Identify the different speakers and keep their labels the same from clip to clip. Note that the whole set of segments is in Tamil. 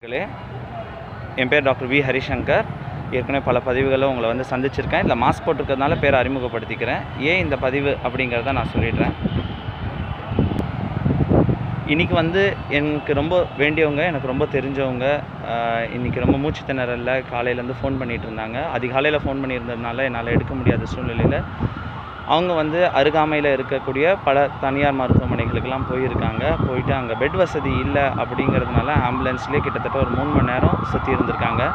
Speaker 1: மக்களே என் பேர் டாக்டர் வி ஹரிசங்கர் ஏற்கனவே பல பதிவுகளில் உங்களை வந்து சந்திச்சிருக்கேன் இல்லை மாஸ்க் போட்டிருக்கிறதுனால பேரை அறிமுகப்படுத்திக்கிறேன் ஏன் இந்த பதிவு அப்படிங்கிறத நான் சொல்லிடுறேன் இன்றைக்கி வந்து எனக்கு ரொம்ப வேண்டியவங்க எனக்கு ரொம்ப தெரிஞ்சவங்க ஆஹ், இன்னைக்கு ரொம்ப மூச்சு திணறலில் காலையிலேருந்து ஃபோன் பண்ணிகிட்டு இருந்தாங்க அதிகாலையில் ஃபோன் பண்ணியிருந்ததுனால என்னால் எடுக்க முடியாத சூழ்நிலையில் அவங்க வந்து அருகாமையில் இருக்கக்கூடிய பல தனியார் மருத்துவமனைகளுக்கெல்லாம் போயிருக்காங்க போயிட்டு அங்கே பெட் வசதி இல்லை அப்படிங்கிறதுனால ஆம்புலன்ஸ்லேயே கிட்டத்தட்ட ஒரு மூணு மணி நேரம் சுற்றி இருந்திருக்காங்க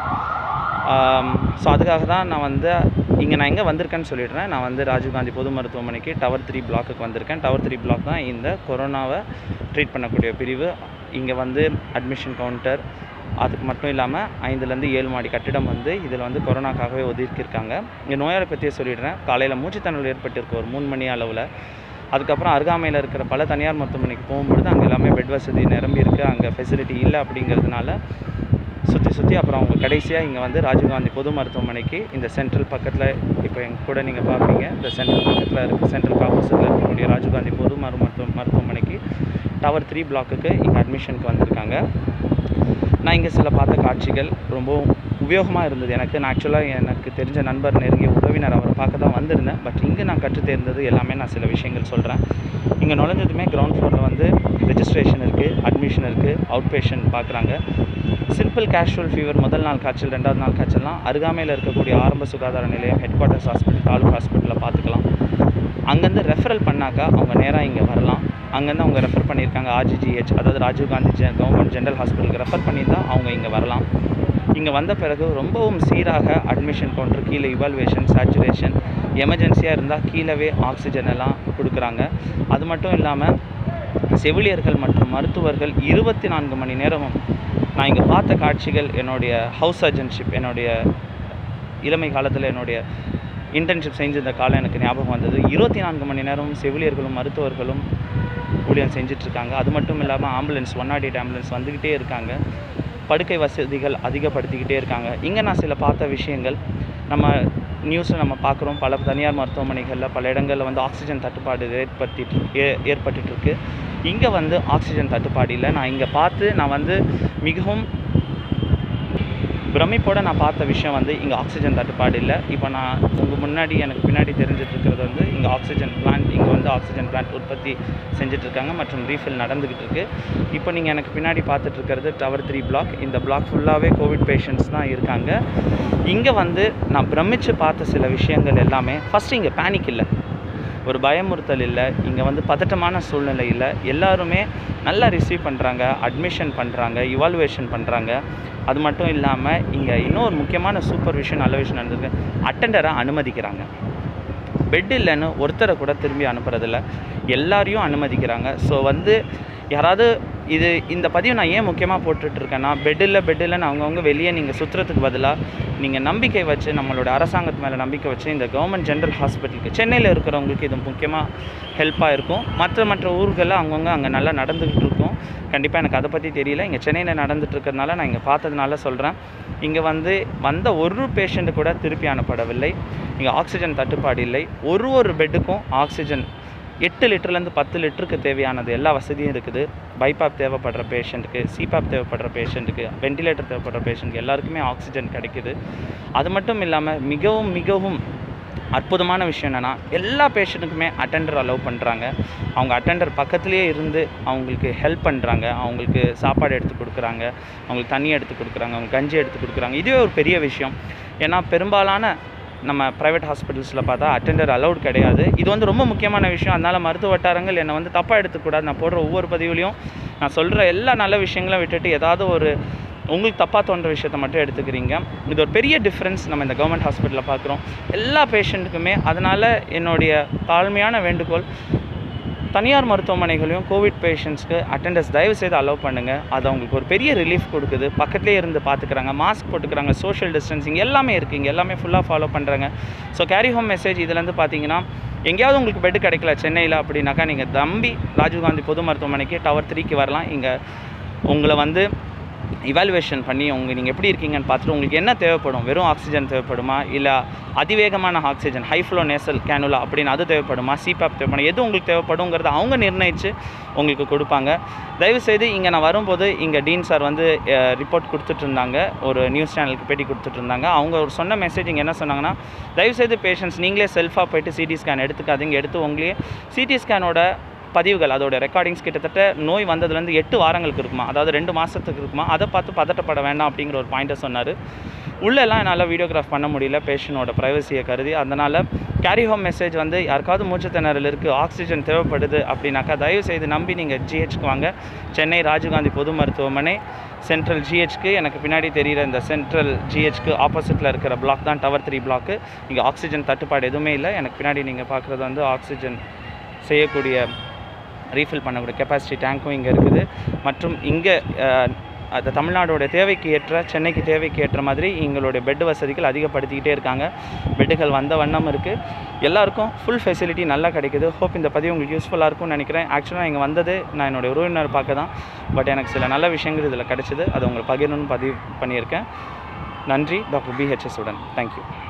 Speaker 1: ஸோ அதுக்காக தான் நான் வந்து இங்கே நான் எங்கே வந்திருக்கேன்னு சொல்லிடுறேன் நான் வந்து ராஜீவ்காந்தி பொது மருத்துவமனைக்கு டவர் த்ரீ பிளாக்குக்கு வந்திருக்கேன் டவர் த்ரீ பிளாக் தான் இந்த கொரோனாவை ட்ரீட் பண்ணக்கூடிய பிரிவு இங்கே வந்து அட்மிஷன் கவுண்டர் அதுக்கு மட்டும் இல்லாமல் ஐந்துலேருந்து ஏழு மாடி கட்டிடம் வந்து இதில் வந்து கொரோனாக்காகவே ஒதுக்கியிருக்காங்க இங்கே நோயாளி பற்றியே சொல்லிடுறேன் காலையில் மூச்சுத்திணறல் ஏற்பட்டிருக்கு ஒரு மூணு மணி அளவில் அதுக்கப்புறம் அருகாமையில் இருக்கிற பல தனியார் மருத்துவமனைக்கு போகும்பொழுது அங்கே எல்லாமே பெட் வசதி நிரம்பி இருக்குது அங்கே ஃபெசிலிட்டி இல்லை அப்படிங்கிறதுனால சுற்றி சுற்றி அப்புறம் அவங்க கடைசியாக இங்கே வந்து ராஜீவ்காந்தி பொது மருத்துவமனைக்கு இந்த சென்ட்ரல் பக்கத்தில் இப்போ எங்க கூட நீங்கள் பார்ப்பீங்க இந்த சென்ட்ரல் பக்கத்தில் இருக்க சென்ட்ரல் ஆப்போசிட்டில் இருக்கக்கூடிய ராஜீவ்காந்தி பொது மரு மருத்துவ மருத்துவமனைக்கு டவர் த்ரீ பிளாக்குக்கு இங்கே அட்மிஷனுக்கு வந்திருக்காங்க நான் இங்கே சில பார்த்த காட்சிகள் ரொம்பவும் உபயோகமாக இருந்தது எனக்கு நான் ஆக்சுவலாக எனக்கு தெரிஞ்ச நண்பர் நெருங்கிய உறவினர் அவரை பார்க்க தான் வந்திருந்தேன் பட் இங்கே நான் கற்றுத் தேர்ந்தது எல்லாமே நான் சில விஷயங்கள் சொல்கிறேன் இங்கே நுழைஞ்சதுமே கிரவுண்ட் ஃப்ளோரில் வந்து ரெஜிஸ்ட்ரேஷன் இருக்குது அட்மிஷன் இருக்குது அவுட் பேஷண்ட் பார்க்குறாங்க சிம்பிள் கேஷுவல் ஃபீவர் முதல் நாள் காய்ச்சல் ரெண்டாவது நாள் காய்ச்சல்லாம் அருகாமையில் இருக்கக்கூடிய ஆரம்ப சுகாதார நிலையம் ஹெட் குவார்ட்டர்ஸ் ஹாஸ்பிட்டல் தாலுக் ஹாஸ்பிட்டலில் பார்த்துக்கலாம் அங்கேருந்து ரெஃபரல் பண்ணாக்கா அவங்க நேராக இங்கே வரலாம் அங்கேருந்து அவங்க ரெஃபர் பண்ணியிருக்காங்க ஆர்ஜிஜிஹெச் அதாவது ராஜீவ்காந்தி ஜெ கவர்மெண்ட் ஜென்ரல் ஹாஸ்பிட்டலுக்கு ரெஃபர் பண்ணியிருந்தால் அவங்க இங்கே வரலாம் இங்கே வந்த பிறகு ரொம்பவும் சீராக அட்மிஷன் கவுண்டர் கீழே இவால்வேஷன் சேச்சுரேஷன் எமர்ஜென்சியாக இருந்தால் கீழவே ஆக்சிஜன் எல்லாம் கொடுக்குறாங்க அது மட்டும் இல்லாமல் செவிலியர்கள் மற்றும் மருத்துவர்கள் இருபத்தி நான்கு மணி நேரமும் நான் இங்கே பார்த்த காட்சிகள் என்னுடைய ஹவுஸ் சர்ஜன்ஷிப் என்னுடைய இளமை காலத்தில் என்னுடைய இன்டர்ன்ஷிப் செஞ்சிருந்த காலம் எனக்கு ஞாபகம் வந்தது இருபத்தி நான்கு மணி நேரமும் செவிலியர்களும் மருத்துவர்களும் ஊழியம் செஞ்சிட்ருக்காங்க அது மட்டும் இல்லாமல் ambulance one nought eight ambulance வந்துக்கிட்டே இருக்காங்க படுக்கை வசதிகள் அதிகப்படுத்திக்கிட்டே இருக்காங்க இங்கே நான் சில பார்த்த விஷயங்கள் நம்ம நியூஸில் நம்ம பார்க்குறோம் பல தனியார் மருத்துவமனைகளில் பல இடங்களில் வந்து ஆக்சிஜன் தட்டுப்பாடு ஏற்படுத்திட்டு ஏ ஏற்பட்டுட்டு இருக்கு இங்கே வந்து ஆக்சிஜன் தட்டுப்பாடு இல்லை நான் இங்கே பார்த்து நான் வந்து மிகவும் பிரமிப்போட நான் பார்த்த விஷயம் வந்து இங்கே ஆக்சிஜன் தட்டுப்பாடு இல்லை இப்போ நான் உங்கள் முன்னாடி எனக்கு பின்னாடி தெரிஞ்சிட்டு இருக்கிறது வந்து இங்கே ஆக்சிஜன் பிளான்ட் இங்கே வந்து ஆக்சிஜன் பிளான்ட் உற்பத்தி செஞ்சுட்டு இருக்காங்க மற்றும் ரீஃபில் நடந்துக்கிட்டு இருக்கு இப்போ நீங்கள் எனக்கு பின்னாடி பார்த்துட்டு இருக்கிறது டவர் த்ரீ பிளாக் இந்த பிளாக் ஃபுல்லாகவே கோவிட் பேஷண்ட்ஸ் தான் இருக்காங்க இங்கே வந்து நான் பிரமிச்சு பார்த்த சில விஷயங்கள் எல்லாமே ஃபஸ்ட்டு இங்கே பேனிக் இல்லை ஒரு பயமுறுத்தல் இல்லை இங்கே வந்து பதட்டமான சூழ்நிலை இல்லை எல்லாருமே நல்லா ரிசீவ் பண்ணுறாங்க அட்மிஷன் பண்ணுறாங்க இவாலுவேஷன் பண்ணுறாங்க அது மட்டும் இல்லாமல் இங்கே இன்னொரு முக்கியமான சூப்பர் விஷயம் நல்ல விஷயம் நடந்திருக்கு அட்டெண்டரை அனுமதிக்கிறாங்க பெட் இல்லைன்னு ஒருத்தரை கூட திரும்பி அனுப்புறதில்ல எல்லாரையும் அனுமதிக்கிறாங்க ஸோ வந்து யாராவது இது இந்த பதிவு நான் ஏன் முக்கியமாக போட்டுட்ருக்கேன்னா பெட் இல்லை பெட் இல்லைன்னு அவங்கவுங்க வெளியே நீங்கள் சுற்றுறதுக்கு பதிலாக நீங்கள் நம்பிக்கை வச்சு நம்மளோட அரசாங்கத்து மேலே நம்பிக்கை வச்சு இந்த கவர்மெண்ட் ஜென்ரல் ஹாஸ்பிட்டலுக்கு சென்னையில் இருக்கிறவங்களுக்கு இது முக்கியமாக ஹெல்ப்பாக இருக்கும் மற்ற மற்ற ஊர்களில் அவங்கவுங்க அங்கே நல்லா நடந்துக்கிட்டு இருக்கும் கண்டிப்பாக எனக்கு அதை பற்றி தெரியல இங்கே சென்னையில் நடந்துட்டு இருக்கிறதுனால நான் இங்கே பார்த்ததுனால சொல்கிறேன் இங்கே வந்து வந்த ஒரு பேஷண்ட்டு கூட திருப்பி அனுப்பப்படவில்லை இங்கே ஆக்சிஜன் தட்டுப்பாடு இல்லை ஒரு ஒரு பெட்டுக்கும் ஆக்சிஜன் எட்டு லிட்டர்லேருந்து பத்து லிட்டருக்கு தேவையானது எல்லா வசதியும் இருக்குது பைபாப் தேவைப்படுற பேஷண்ட்டுக்கு சிபாப் தேவைப்படுற பேஷண்ட்டுக்கு வெண்டிலேட்டர் தேவைப்படுற பேஷண்ட்டுக்கு எல்லாருக்குமே ஆக்சிஜன் கிடைக்குது அது மட்டும் இல்லாமல் மிகவும் மிகவும் அற்புதமான விஷயம் என்னென்னா எல்லா பேஷண்ட்டுக்குமே அட்டெண்டர் அலோவ் பண்ணுறாங்க அவங்க அட்டெண்டர் பக்கத்துலேயே இருந்து அவங்களுக்கு ஹெல்ப் பண்ணுறாங்க அவங்களுக்கு சாப்பாடு எடுத்து கொடுக்குறாங்க அவங்களுக்கு தண்ணி எடுத்து கொடுக்குறாங்க அவங்க கஞ்சி எடுத்து கொடுக்குறாங்க இதுவே ஒரு பெரிய விஷயம் ஏன்னா பெரும்பாலான நம்ம ப்ரைவேட் ஹாஸ்பிட்டல்ஸில் பார்த்தா அட்டெண்டர் அலௌட் கிடையாது இது வந்து ரொம்ப முக்கியமான விஷயம் அதனால் மருத்துவ வட்டாரங்கள் என்னை வந்து தப்பாக எடுத்துக்கூடாது நான் போடுற ஒவ்வொரு பதிவுலையும் நான் சொல்கிற எல்லா நல்ல விஷயங்களும் விட்டுட்டு ஏதாவது ஒரு உங்களுக்கு தப்பாக தோன்ற விஷயத்த மட்டும் எடுத்துக்கிறீங்க இது ஒரு பெரிய டிஃப்ரென்ஸ் நம்ம இந்த கவர்மெண்ட் ஹாஸ்பிட்டலில் பார்க்குறோம் எல்லா பேஷண்ட்டுக்குமே அதனால் என்னுடைய தாழ்மையான வேண்டுகோள் தனியார் மருத்துவமனைகளையும் கோவிட் பேஷண்ட்ஸ்க்கு அட்டெண்டர்ஸ் தயவு செய்து அலோவ் பண்ணுங்கள் அது அவங்களுக்கு ஒரு பெரிய ரிலீஃப் கொடுக்குது பக்கத்துலேயே இருந்து பார்த்துக்கிறாங்க மாஸ்க் போட்டுக்கிறாங்க சோஷியல் டிஸ்டன்சிங் எல்லாமே இருக்குது இங்கே எல்லாமே ஃபுல்லாக ஃபாலோ பண்ணுறாங்க ஸோ கேரி ஹோம் மெசேஜ் இதுலேருந்து பார்த்தீங்கன்னா எங்கேயாவது உங்களுக்கு பெட் கிடைக்கல சென்னையில் அப்படின்னாக்கா நீங்கள் தம்பி ராஜீவ்காந்தி பொது மருத்துவமனைக்கு டவர் த்ரீக்கு வரலாம் இங்கே உங்களை வந்து இவாலுவேஷன் பண்ணி உங்கள் நீங்கள் எப்படி இருக்கீங்கன்னு பார்த்துட்டு உங்களுக்கு என்ன தேவைப்படும் வெறும் ஆக்சிஜன் தேவைப்படுமா இல்லை அதிவேகமான oxygen high flow nasal cannula அப்படின்னு அது தேவைப்படுமா சிபாப் தேவைப்படும் எது உங்களுக்கு தேவைப்படுங்கிறத அவங்க நிர்ணயித்து உங்களுக்கு கொடுப்பாங்க தயவுசெய்து இங்கே நான் வரும்போது இங்கே டீன் சார் வந்து ரிப்போர்ட் கொடுத்துட்டு இருந்தாங்க ஒரு நியூஸ் சேனலுக்கு பேட்டி கொடுத்துட்டு இருந்தாங்க அவங்க ஒரு சொன்ன மெசேஜ் இங்கே என்ன சொன்னாங்கன்னா தயவுசெய்து பேஷண்ட்ஸ் நீங்களே செல்ஃபாக போயிட்டு சிடி ஸ்கேன் எடுத்துக்காதீங்க எடுத்து உங்களே சிடி ஸ்கேனோட பதிவுகள் அதோட ரெக்கார்டிங்ஸ் கிட்டத்தட்ட நோய் வந்ததுலேருந்து எட்டு வாரங்களுக்கு இருக்குமா அதாவது ரெண்டு மாதத்துக்கு இருக்குமா அதை பார்த்து பதட்டப்பட வேண்டாம் அப்படிங்கிற ஒரு பாயிண்ட்டை சொன்னார் உள்ளெல்லாம் என்னால் வீடியோகிராஃப் பண்ண முடியல பேஷண்ட்டோட ப்ரைவசியை கருதி அதனால் கேரி ஹோம் மெசேஜ் வந்து யாருக்காவது மூச்சு திணறல் இருக்குது ஆக்சிஜன் தேவைப்படுது அப்படின்னாக்கா தயவு செய்து நம்பி நீங்கள் ஜிஹெச்க்கு வாங்க சென்னை ராஜீவ்காந்தி பொது மருத்துவமனை சென்ட்ரல் ஜிஹெச்க்கு எனக்கு பின்னாடி தெரிகிற இந்த சென்ட்ரல் ஜிஹெச்க்கு ஆப்போசிட்டில் இருக்கிற பிளாக் தான் டவர் த்ரீ பிளாக்கு இங்கே ஆக்சிஜன் தட்டுப்பாடு எதுவுமே இல்லை எனக்கு பின்னாடி நீங்கள் பார்க்குறது வந்து ஆக்சிஜன் செய்யக்கூடிய ரீஃபில் பண்ணக்கூடிய கெப்பாசிட்டி டேங்க்கும் இங்கே இருக்குது மற்றும் இங்கே அது தமிழ்நாடோட தேவைக்கு ஏற்ற சென்னைக்கு தேவைக்கு ஏற்ற மாதிரி எங்களுடைய பெட் வசதிகள் அதிகப்படுத்திக்கிட்டே இருக்காங்க பெட்டுகள் வந்த வண்ணம் இருக்குது எல்லாருக்கும் ஃபுல் ஃபெசிலிட்டி நல்லா கிடைக்குது ஹோப் இந்த பதிவு உங்களுக்கு யூஸ்ஃபுல்லாக இருக்கும்னு நினைக்கிறேன் ஆக்சுவலாக இங்கே வந்தது நான் என்னுடைய உறவினர் பார்க்க தான் பட் எனக்கு சில நல்ல விஷயங்கள் இதில் கிடச்சிது அதை உங்களுக்கு பகிரணும்னு பதிவு பண்ணியிருக்கேன் நன்றி டாக்டர் பிஹெச்எஸ் உடன் தேங்க்யூ